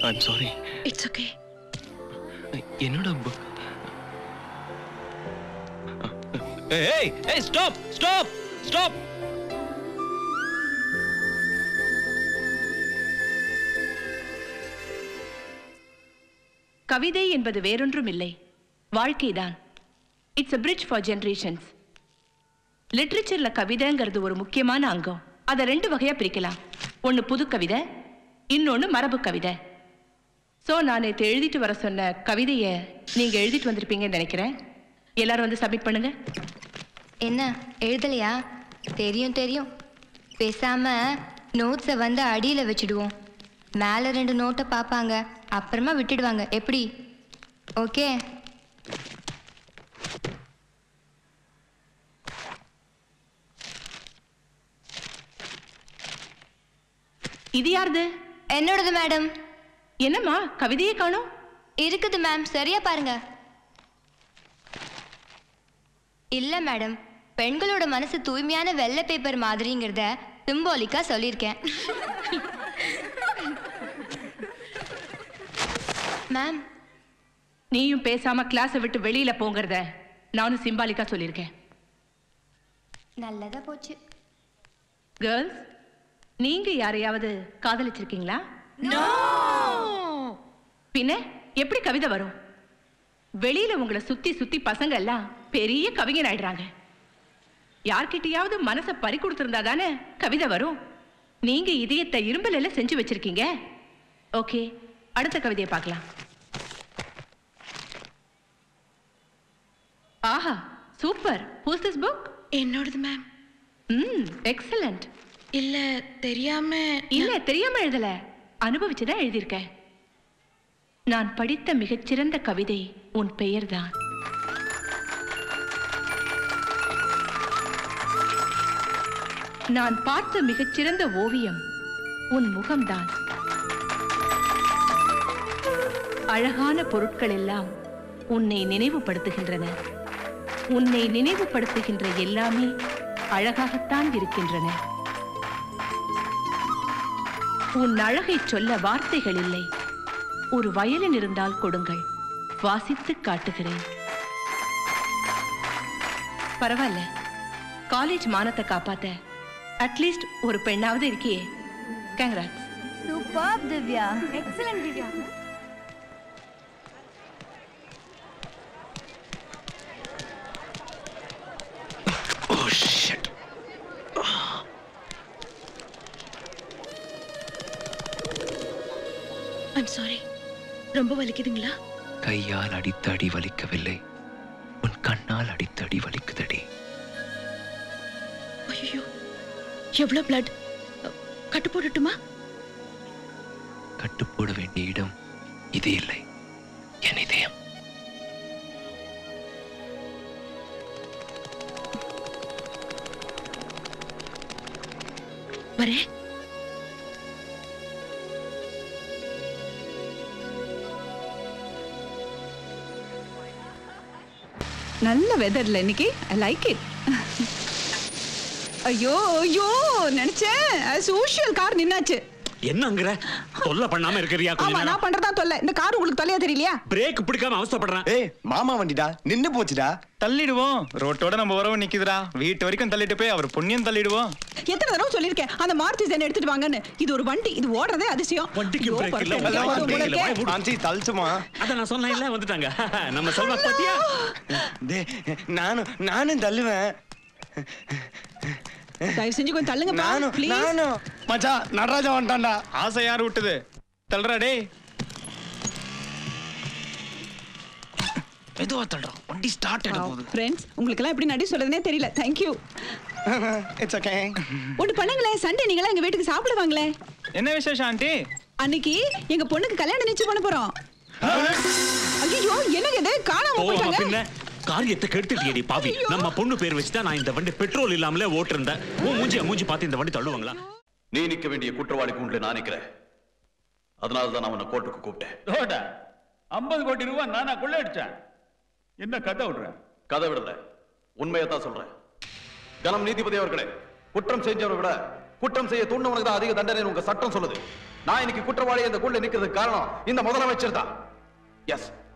I'm sorry it's okay என்னோட book? ஏய் ஏய் ஸ்டாப் ஸ்டாப் ஸ்டாப் கவிதை என்பது வேறொன்றும் இல்லை வாழ்க்கைதான் it's a bridge for generations லிட்ரேச்சர்ல கவிதைங்கிறது ஒரு முக்கியமான அங்கம் அதை ரெண்டு வகையா பிரிக்கலாம் ஒன்னு புது கவிதை இன்னொன்னு மரபு கவிதை சோ நான் நேற்று எழுதிட்டு வர சொன்ன கவிதையை நீங்க எழுதிட்டு வந்திருப்பீங்கன்னு நினைக்கிறேன் எல்லாரும் வந்து சப்மிட் பண்ணுங்க என்ன எழுதலையா தெரியும் தெரியும் பேசாம நோட்ஸை வந்து அடியில வச்சிடுவோம் மேலே ரெண்டு நோட்டை பார்ப்பாங்க அப்புறமா விட்டுடுவாங்க எப்படி ஓகே இது யாருது என்னோடது மேடம் என்னம்மா கவிதையே காணோம் இருக்குது மேம் சரியா பாருங்க இல்ல மேடம் பெண்களோட மனசு தூய்மையான வெள்ளை பேப்பர் மாதிரிங்கிறத சிம்போலிக்கா சொல்லியிருக்கேன் மேம் நீயும் பேசாம கிளாஸை விட்டு வெளியில போங்கிறத நானும் சிம்பாலிக்கா சொல்லியிருக்கேன் நல்லதா போச்சு கேர்ள்ஸ் நீங்க யாரையாவது காதலிச்சிருக்கீங்களா பின்ன எப்படி கவிதை வரும் வெளியில உங்களை சுத்தி சுத்தி பசங்க எல்லாம் பெரிய கவிஞர் ஆயிடுறாங்க யார்கிட்டயாவது மனசை பறி கொடுத்திருந்தா தானே கவிதை வரும் நீங்க இதயத்தை இரும்பல செஞ்சு வச்சிருக்கீங்க ஓகே அடுத்த கவிதையை பார்க்கலாம் ஆஹா சூப்பர் ஹூஸ் திஸ் புக் என்னோடது மேம் ம் எக்ஸலண்ட் இல்ல தெரியாம இல்ல தெரியாம எழுதல அனுபவிச்சுதான் எழுதியிருக்கேன் நான் படித்த மிகச்சிறந்த கவிதை உன் பெயர்தான் நான் பார்த்த மிகச்சிறந்த ஓவியம் உன் முகம்தான் அழகான பொருட்கள் எல்லாம் உன்னை நினைவுபடுத்துகின்றன உன்னை நினைவுபடுத்துகின்ற எல்லாமே அழகாகத்தான் இருக்கின்றன உன் அழகைச் சொல்ல வார்த்தைகள் இல்லை ஒரு வயலின் இருந்தால் கொடுங்கள் வாசித்து காட்டுகிறேன் பரவாயில்ல காலேஜ் மானத்தை காப்பாத்த அட்லீஸ்ட் ஒரு பெண்ணாவது இருக்கியே congrats super Divya excellent Divya oh shit I'm sorry ரொம்ப வலிக்குதுங்களா கையால் அடித்த அடி வலிக்கவில்லை உன் கண்ணால் அடித்த அடி வலிக்குதடி ஐயோ எவ்வளவு பிளட் கட்டு போடட்டுமா கட்டு போட வேண்டிய இடம் இது இல்லை என் இதயம் வரேன் நல்ல வெதர்ல இன்னைக்கு ஐ லைக் இட் ஐயோ ஐயோ நினைச்சேன் as usual கார் நின்னாச்சு என்னங்கிற தொல்லை பண்ணாம இருக்கிறியா கொஞ்ச ஆமா நேரம் நான் பண்றதா தொல்லை இந்த கார் உங்களுக்கு தொல்லையா தெரியலையா பிரேக் பிடிக்காம அவஸ்தைப்படுறேன் ஏய் மாமா வண்டிடா நின்னு போச்சுடா தள்ளிடுவோம் ரோட்டோட நம்ம உறவு நிக்குதுடா வீட்டு வரைக்கும் தள்ளிட்டு போய் அவர் புண்ணியம் தள்ளிடுவோம் எத்தனை தடவை சொல்லிருக்கேன் அந்த மாருதி ஜென் எடுத்துட்டு வாங்கன்னு இது ஒரு வண்டி இது ஓடுறதே அதிசயம் வண்டிக்கு ஐயோ, பிரேக் இல்ல பரவாயில்ல, உங்களுக்கு உங்களுக்கு பிரேக் இல்ல வாய் மூடு. ஆண்டி தள்ளுச்சுமா அத நான் சொன்னேன் இல்ல வந்துட்டாங்க நம்ம செல்வா பாத்தியா டே நானும் நானும் தள்ளுவேன் தயவு செஞ்சு கொஞ்சம் தள்ளுங்க நானும் ப்ளீஸ் நானும் மச்சான் நடராஜா வந்துட்டான்டா ஆசை யார் விட்டுது தள்ளுறா டேய் மெதுவா தள்ளுறோம் வண்டி ஸ்டார்ட் ஆயிட போகுது ஃப்ரெண்ட்ஸ் உங்களுக்கு எல்லாம் எப்படி நடி சொல்றதுனே தெரியல தேங்க் யூ இட்ஸ் ஓகே ஒன்று பண்ணுங்களேன் சண்டே நீங்களா எங்க வீட்டுக்கு சாப்பிடுவாங்களே என்ன விசேஷம் ஆண்டி அன்னைக்கு எங்க பொண்ணுக்கு கல்யாணம் நிச்சயம் பண்ண போறோம் ஐயோ என்னங்க இது காணாம போவாம போயிட்டாங்க பின்ன காரியத்தை கெடுத்துட்டியடி பாவி நம்ம பொண்ணு பேர் வச்சுதான் நான் இந்த வண்டி பெட்ரோல் இல்லாமலே ஓட்டிருந்தேன் உன் மூஞ்சிய மூஞ்சி பார்த்து இந்த வண்டி தள்ளுவாங்களா நீ நிக்க வேண்டிய குற்றவாளி கூண்டில் நான் நிக்கிறேன் அதனால தான் நான் உன்னை கோர்ட்டுக்கு கூப்பிட்டேன் தோடா ஐம்பது கோடி ரூபாய் நானா கொள்ளையடிச்சேன் என்ன கதை விடுறேன் கதை விடல உண்மையை தான் சொல்றேன் கனம் நீதிபதி அவர்களே குற்றம் செஞ்சவரை விட குற்றம் செய்ய தூண்டவனுக்கு தான் அதிக தண்டனை உங்க சட்டம் சொல்லுது நான் இன்னைக்கு குற்றவாளி இந்த குள்ள நிக்கிறதுக்கு காரணம் இந்த முதலமைச்சர் தான் எஸ்